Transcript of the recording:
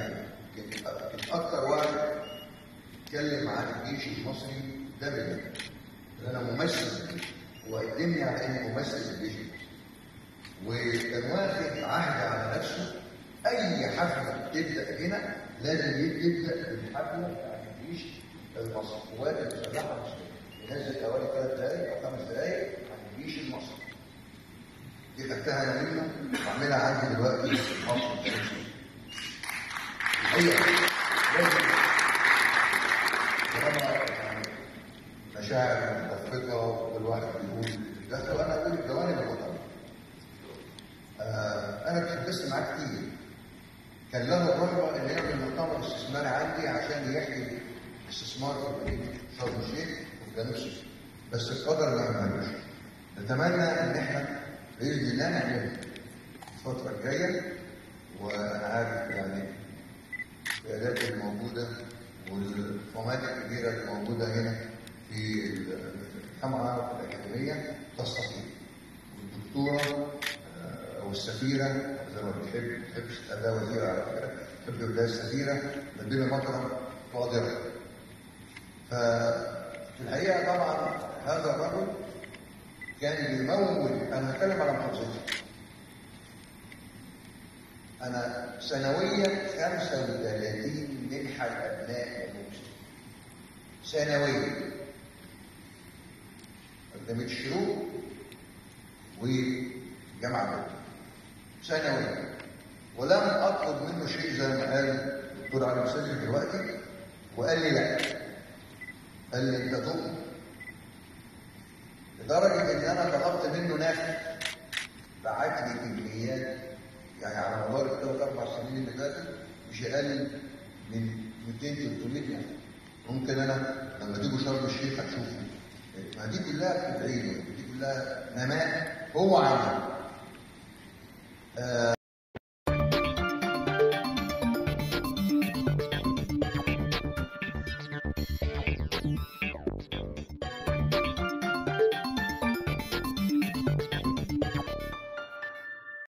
يعني يمكن اكثر واحد اتكلم عن الجيش المصري ده بجد انا ممثل وقدمني على اني ممثل الجيش المصري وكان واخد عهد على نفسه اي حفله تبدا هنا لازم يبدا بالحفله بتاعت الجيش المصري القوات المسلحه المصريه ينزل حوالي ثلاث دقائق او خمس دقائق عن الجيش المصري دي خدتها انا منه بعملها عندي دلوقتي في مصر الحقيقه لازم طالما يعني مشاعر متفقه وكل واحد بيقول ده وانا اقول الجوانب المهمه آه انا اتحدثت معاه كتير كان له الرغبه ان يعمل مؤتمر استثماري عندي عشان يحيي الاستثمار في مدينه شرم الشيخ وفي جنوب سوريا بس القدر ما عملوش نتمنى ان احنا باذن الله نعمله الفتره الجايه وانا عارف يعني القيادات الموجوده والقامات الكبيره اللي موجوده هنا في الجامعه وفي الاكاديميه تستطيع والدكتوره او السفيره زي ما بتحب ما بتحبش تبقى وزيره على فكره تحب تبقى السفيره مدينه مكرم قادره ففي الحقيقه طبعا هذا الرجل كان بيمول انا هتكلم على محافظتي انا سنويا 35 منحه لابناء المسلمين سنويا قدمت الشروق وجامعه بيت سنويا ولم اطلب منه شيء زي ما قال الدكتور علي مسلم دلوقتي وقال لي لا قال لي انت تؤمن لدرجه ان انا طلبت منه نفي بعت لي كميات يعني على مدار الثلاث اربع سنين اللي فاتت مش اقل من 200 300 نفر ممكن انا لما تيجوا شرم الشيخ هتشوفوا ما دي كلها بتدعي له دي كلها نماء هو عمل آه